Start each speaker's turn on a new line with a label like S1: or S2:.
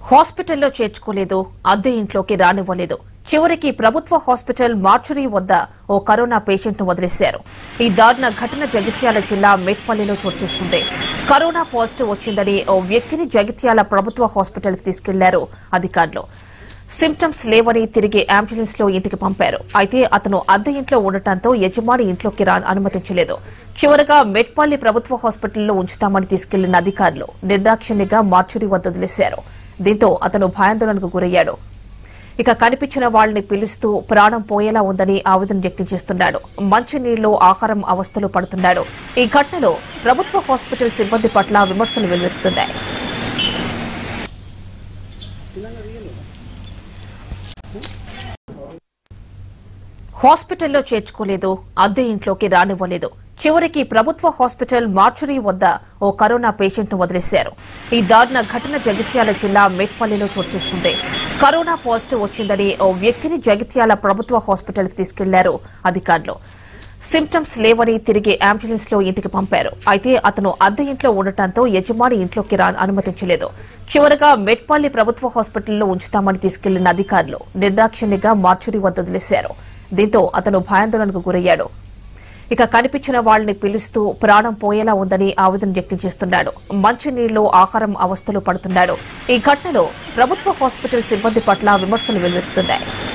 S1: హాస్పిటల్లో చేర్చుకోలేదు అద్దె ఇంట్లోకి రానివ్వలేదు చివరికి ప్రభుత్వ హాస్పిటల్ మార్చురీ వద్ద ఓ కరోనా పేషెంట్ ను వదిలేశారు ఈ దారుణ ఘటన జగిత్యాల జిల్లా మేట్పల్లిలో చోటు చేసుకుంది కరోనా పాజిటివ్ వచ్చిందని ఓ వ్యక్తిని జగిత్యాల ప్రభుత్వ హాస్పిటల్ కి తీసుకెళ్లారు అధికారులు సిమ్టమ్స్ లేవని తిరిగి అంబులెన్స్ లో ఇంటికి పంపారు అయితే అతను అద్దె ఇంట్లో ఉండటంతో యజమాని ఇంట్లోకి రా అనుమతించలేదు చివరగా మెట్పల్లి ప్రభుత్వ హాస్పిటల్లో ఉంచుతామని తీసుకెళ్లిన అధికారులు నిర్దాక్షిణ్యంగా మార్చురీ వద్ద వదిలేశారు దీంతో అతను భయాందోళనకు గురయ్యాడు ఇక కనిపించిన వాళ్ళని పిలుస్తూ ప్రాణం పోయేలా ఉందని ఆవేదన వ్యక్తం చేస్తున్నాడు మంచినీళ్లు ఆహారం అవస్థలు పడుతున్నాడు ఈ ఘటనలో ప్రభుత్వ హాస్పిటల్ సిబ్బంది పట్ల విమర్శలు వెల్లువెత్తుతున్నాయి హాస్పిటల్లో చేర్చుకోలేదు అద్దె ఇంట్లోకి రానివ్వలేదు చివరికి ప్రభుత్వ హాస్పిటల్ మార్చురీ వద్ద ఓ కరోనా పేషెంట్ ను వదిలేశారు ఈ దారుణ ఘటన జగిత్యాల జిల్లా మేట్పల్లిలో చోటు చేసుకుంది కరోనా పాజిటివ్ వచ్చిందని ఓ వ్యక్తిని జగిత్యాల ప్రభుత్వ హాస్పిటల్ కి తీసుకెళ్లారు అధికారులు సిమ్టమ్స్ లేవని తిరిగి అంబులెన్స్ లో ఇంటికి పంపారు అయితే అతను అద్దె ఇంట్లో ఉండటంతో యజమాని ఇంట్లోకి రా అనుమతించలేదు చివరగా మెట్పల్లి ప్రభుత్వ హాస్పిటల్లో ఉంచుతామని తీసుకెళ్లిన అధికారులు నిర్దాక్షిణ్యంగా మార్చురీ వద్ద వదిలేశారు దీంతో అతను భయాందోళనకు గురయ్యాడు ఇక కనిపించిన వాళ్ళని పిలుస్తూ ప్రాణం పోయేలా ఉందని ఆవేదన వ్యక్తం చేస్తున్నాడు మంచినీళ్లు ఆహారం అవస్థలు పడుతున్నాడు ఈ ఘటనలో ప్రభుత్వ హాస్పిటల్ సిబ్బంది పట్ల విమర్శలు వెల్లువెత్తుతున్నాయి